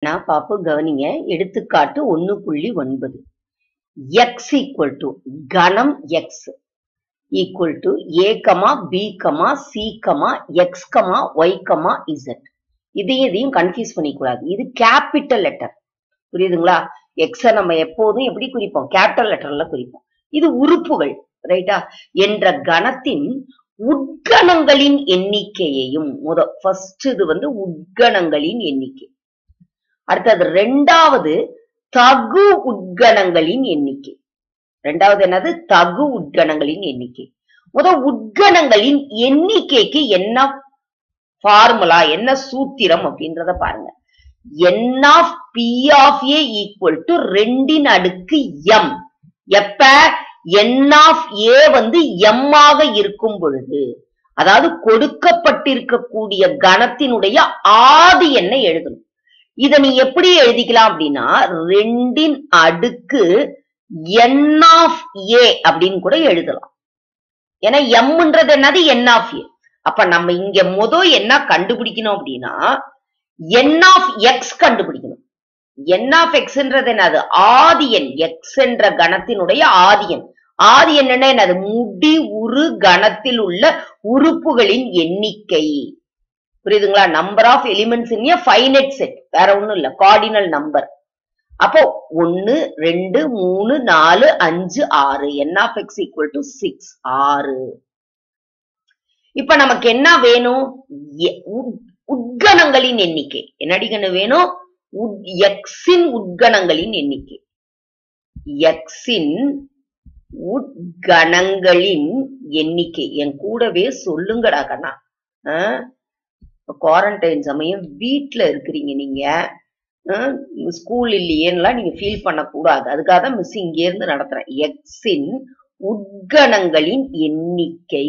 அப்படின்னா பாப்பு கவனிங்க எடுத்துக்காட்டு ஒன்னு புள்ளி ஒன்பது எக்ஸ் ஈக்குவல் டு கணம் x equal to A comma B comma C comma x comma y comma z இதையும் இதையும் கன்ஃபியூஸ் பண்ணிக்கூடாது இது கேபிட்டல் லெட்டர் புரியுதுங்களா எக்ஸ நம்ம எப்போதும் எப்படி குறிப்போம் கேபிட்டல் லெட்டர்ல குறிப்போம் இது உறுப்புகள் ரைட்டா என்ற கணத்தின் உட்கணங்களின் எண்ணிக்கையையும் முத ஃபர்ஸ்ட் இது வந்து உட்கணங்களின் எண்ணிக்கை அடுத்தது ரெண்டாவது தகு உட்கணங்களின் எண்ணிக்கை ரெண்டாவது என்னது தகு உட்கணங்களின் எண்ணிக்கை முத உட்கணங்களின் எண்ணிக்கைக்கு என்ன ஃபார்முலா என்ன சூத்திரம் அப்படின்றத பாருங்க n of P of A equal to ரெண்டின் அடுக்கு எம் எப்ப என் ஆஃப் ஏ வந்து எம் ஆக இருக்கும் பொழுது அதாவது கொடுக்கப்பட்டிருக்கக்கூடிய கணத்தினுடைய ஆதி எண்ணை எழுதணும் இத நீ எப்படி எழுதிக்கலாம் அப்படின்னா ரெண்டின் அடுக்கு என் ஆஃப் ஏ அப்படின்னு கூட எழுதலாம் ஏன்னா எம்ன்றது என்னது என் ஆஃப் ஏ அப்ப நம்ம இங்க முத என்ன கண்டுபிடிக்கணும் அப்படின்னா என் ஆஃப் எக்ஸ் கண்டுபிடிக்கணும் என் ஆஃப் எக்ஸ்ன்றது என்னது ஆதி எண் எக்ஸ் என்ற கணத்தினுடைய ஆதி எண் ஆதி என்னன்னா என்னது முடி உரு கணத்தில் உள்ள உறுப்புகளின் எண்ணிக்கை புரியுதுங்களா number of elements in finite set வேற ஒண்ணும் இல்ல கார்டினல் நம்பர் அப்போ ஒன்னு ரெண்டு மூணு நாலு அஞ்சு ஆறு n of x equal to six ஆறு இப்ப நமக்கு என்ன வேணும் எ- உட்- உட்கணங்களின் எண்ணிக்கை என்னடிக்கணும் வேணும் எக்ஸின் உட்கணங்களின் எண்ணிக்கை எக்ஸின் உட்கணங்களின் எண்ணிக்கை என் கூடவே சொல்லுங்கடா கண்ணா குவாரண்டைன் சமயம் வீட்ல இருக்கிறீங்க நீங்க ஸ்கூல் இல்லையேன்னுலாம் நீங்க ஃபீல் பண்ணக்கூடாது அதுக்காக தான் மிஸ் இங்க இருந்து நடத்துறேன் எக்ஸின் உட்கணங்களின் எண்ணிக்கை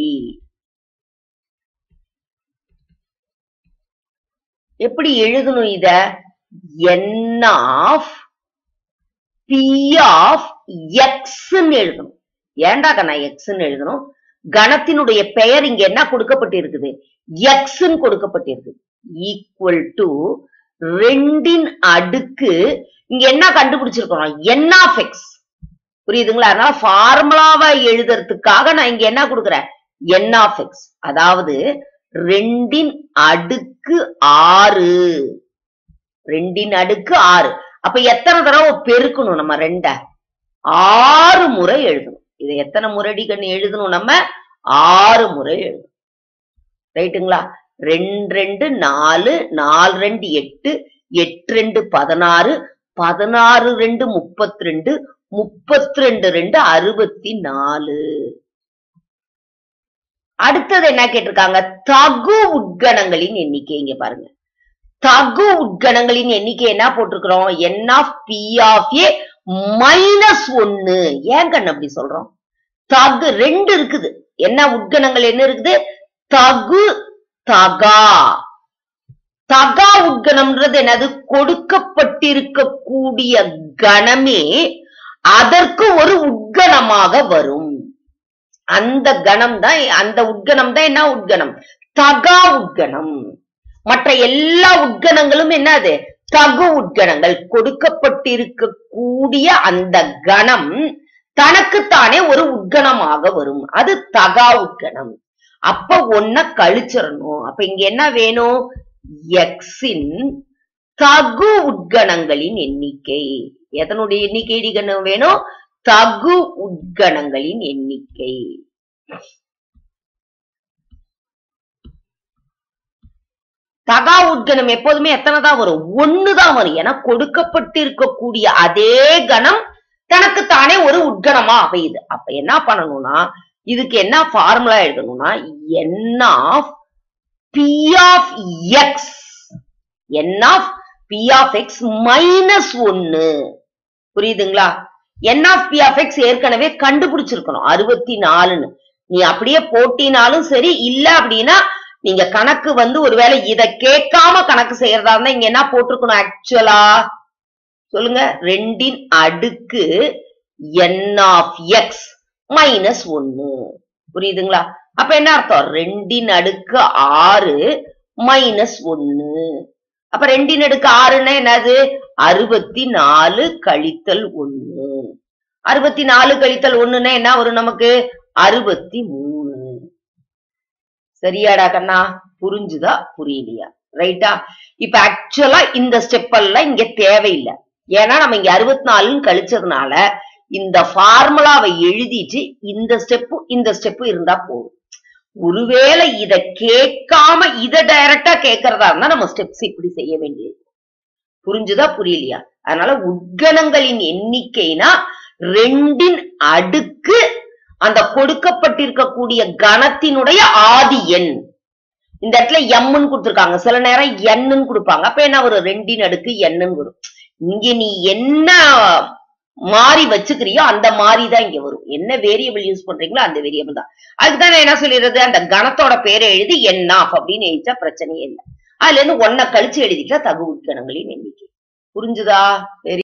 எப்படி எழுதணும் இத என் ஆஃப் பி ஆஃப் எக்ஸ்ன்னு எழுதணும் ஏன்டா கண்ணா எக்ஸ்ன்னு எழுதணும் கணத்தினுடைய பெயர் இங்க என்ன கொடுக்கப்பட்டிருக்குது எக்ஸ்ன்னு கொடுக்கப்பட்டிருக்கு ஈக்குவல் டு ரெண்டின் அடுக்கு இங்க என்ன கண்டுபிடிச்சிருக்கோம் என் ஆஃப் எக்ஸ் புரியுதுங்களா அதனால ஃபார்முலாவா எழுதுறதுக்காக நான் இங்க என்ன கொடுக்குறேன் என் ஆஃப் எக்ஸ் அதாவது ரெண்டின் அடுக்கு ஆறு ரெண்டின் அடுக்கு ஆறு அப்ப எத்தனை தடவை பெருக்கணும் நம்ம ரெண்ட ஆறு முறை எழுதணும் இதை எத்தனை முறைடி கண்ணு எழுதணும் நம்ம ஆறு முறை எழுதணும் ரைட்டுங்களா ரெண்டு ரெண்டு நாலு நாலு ரெண்டு எட்டு எட்டு ரெண்டு பதினாறு பதினாறு ரெண்டு முப்பத்தி ரெண்டு முப்பத்தி ரெண்டு ரெண்டு அறுபத்தி நாலு அடுத்தது என்ன கேட்டிருக்காங்க தகு உட்கணங்களின் எண்ணிக்கை இங்க பாருங்க தகு உட்கணங்களின் எண்ணிக்கை என்ன போட்டிருக்கிறோம் n of P of A minus ஒன்னு ஏன் கண்ணு அப்படி சொல்றோம் தகு ரெண்டு இருக்குது என்ன உட்கணங்கள் என்ன இருக்குது தகு தகா தகா உட்கணம்ன்றது என்னது கொடுக்கப்பட்டிருக்கக்கூடிய கணமே அதற்கு ஒரு உட்கணமாக வரும் அந்த கணம் தான் அந்த உட்கணம் தான் என்ன உட்கணம் தகா உட்கணம் மற்ற எல்லா உட்கணங்களும் என்னது தகு உட்கணங்கள் கொடுக்கப்பட்டிருக்கக்கூடிய அந்த கணம் தனக்குத்தானே ஒரு உட்கணமாக வரும் அது தகா உட்கணம் அப்ப ஒன்ன கழிச்சிடணும் அப்ப இங்க என்ன வேணும் எக்ஸின் தகு உட்கணங்களின் எண்ணிக்கை எதனுடைய எண்ணிக்கை இடிகணும் வேணும் தகு உட்கணங்களின் எண்ணிக்கை தகா உட்கணம் எப்போதுமே எத்தனை தான் வரும் ஒண்ணுதான் வரும் ஏன்னா கொடுக்கப்பட்டிருக்கக்கூடிய அதே கணம் தனக்கு தானே ஒரு உட்கணமா அமையுது அப்ப என்ன பண்ணணும்னா இதுக்கு என்ன ஃபார்முலா எழுதணும்னா n of P of x n of P of x minus ஒன்னு புரியுதுங்களா n of P of x ஏற்கனவே கண்டுபிடிச்சிருக்கணும் அறுபத்தி நாலுன்னு நீ அப்படியே போட்டினாலும் சரி இல்ல அப்படின்னா நீங்க கணக்கு வந்து ஒருவேளை இத கேட்காம கணக்கு செய்யறதா இருந்தா இங்க என்ன போட்டிருக்கணும் ஆக்சுவலா சொல்லுங்க ரெண்டின் அடுக்கு என் ஆஃப் எக்ஸ் மைனஸ் ஒன்னு புரியுதுங்களா அப்ப என்ன அர்த்தம் ரெண்டின் அடுக்கு ஆறு மைனஸ் ஒன்னு அப்ப ரெண்டின் அடுக்கு ஆறுன்னா என்னது அறுபத்தி நாலு கழித்தல் ஒண்ணு அறுபத்தி நாலு கழித்தல் ஒண்ணுன்னா என்ன வரும் நமக்கு அறுபத்தி மூணு சரியாடா கண்ணா புரிஞ்சுதா புரியலையா ரைட்டா இப்ப ஆக்சுவலா இந்த ஸ்டெப் எல்லாம் இங்க தேவையில்லை ஏன்னா நம்ம இங்க அறுபத்தி நாலுன்னு கழிச்சதுனால இந்த ஃபார்முலாவை எழுதிட்டு இந்த ஸ்டெப்பு இந்த ஸ்டெப்பு இருந்தா போதும் ஒருவேளை இத கேட்காம இத டைரக்டா கேட்கறதா இருந்தா நம்ம ஸ்டெப்ஸ் இப்படி செய்ய வேண்டியது புரிஞ்சுதா புரியலையா அதனால உட்கணங்களின் எண்ணிக்கைனா ரெண்டின் அடுக்கு அந்த கொடுக்கப்பட்டிருக்கக்கூடிய கணத்தினுடைய ஆதி எண் இந்த இடத்துல எம்னு கொடுத்திருக்காங்க சில நேரம் எண்ணுன்னு கொடுப்பாங்க அப்ப என்ன வரும் ரெண்டின் அடுக்கு எண்ணுன்னு வரும் இங்க நீ என்ன மாறி வச்சுக்கிறியோ அந்த மாறி தான் இங்க வரும் என்ன வேரியபிள் யூஸ் பண்றீங்களோ அந்த வேரியபிள் தான் அதுக்குதான் நான் என்ன சொல்லிடுறது அந்த கணத்தோட பேரை எழுதி என் ஆஃப் அப்படின்னு எழுதிட்டா பிரச்சனையே இல்லை அதுல இருந்து ஒன்ன கழிச்சு எழுதிட்டா தகு உட்கணங்களின் எண்ணிக்கை புரிஞ்சுதா வெரி